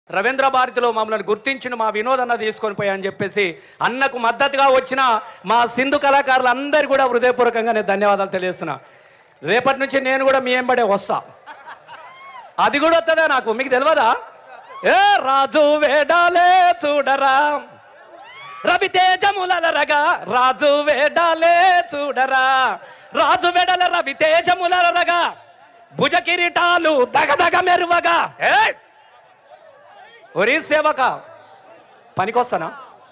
రవీంద్ర భారతిలో మమ్మల్ని గుర్తించిన మా వినోదన్న తీసుకొని పోయా అని చెప్పేసి అన్నకు మద్దతుగా వచ్చిన మా సింధు కళాకారులందరూ కూడా హృదయపూర్వకంగా నేను ధన్యవాదాలు తెలియజేస్తున్నా రేపటి నుంచి నేను కూడా మీ ఎంబడే వస్తా అది కూడా వస్తుందా నాకు మీకు తెలియదా ఏ రాజు వేడాలే చూడరా రవితేజములరగా రాజు వేడాలే చూడరా రాజు వెడల రవితేజములరగా భుజ కిరీటాలు దగదగ మెరువగా ఏ ఒరి సేవక పనికొస్తానా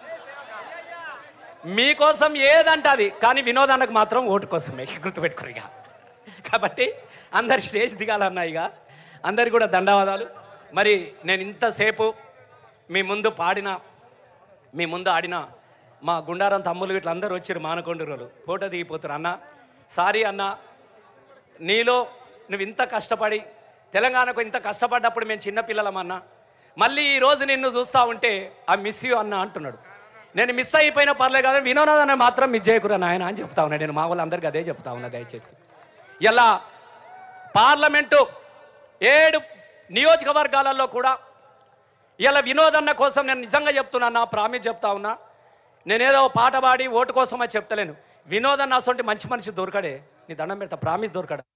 మీకోసం ఏదంటది కానీ వినోదానికి మాత్రం ఓటు కోసమే గుర్తుపెట్టుకోరు ఇక కాబట్టి అందరు స్టేజ్ దిగాలన్నా ఇక అందరికి కూడా దండవాదాలు మరి నేను ఇంతసేపు మీ ముందు పాడిన మీ ముందు ఆడిన మా గుండారం తమ్ములు ఇట్లా అందరూ వచ్చారు మానకొండూరులు ఫోటో దిగిపోతారు అన్న సారీ అన్న నీలో నువ్వు ఇంత కష్టపడి తెలంగాణకు ఇంత కష్టపడ్డప్పుడు మేము చిన్నపిల్లలమన్నా మళ్ళీ ఈ రోజు నిన్ను చూస్తా ఉంటే ఆ మిస్ యూ అన్న అంటున్నాడు నేను మిస్ అయిపోయినా పర్లేదు కదా వినోదాన్ని మాత్రం మిస్ చేయకురా నాయన అని చెప్తా ఉన్నా నేను మా వాళ్ళందరికీ అదే చెప్తా ఉన్నా దయచేసి ఇలా పార్లమెంటు ఏడు నియోజకవర్గాలలో కూడా ఇలా వినోదన్న కోసం నేను నిజంగా చెప్తున్నా నా ప్రామిస్ చెప్తా ఉన్నా నేనేదో పాట పాడి ఓటు కోసమని చెప్తలేను వినోదన్న అసలు మంచి మనిషి దొరకడే నీ దండం పెడతా ప్రామిస్ దొరకడా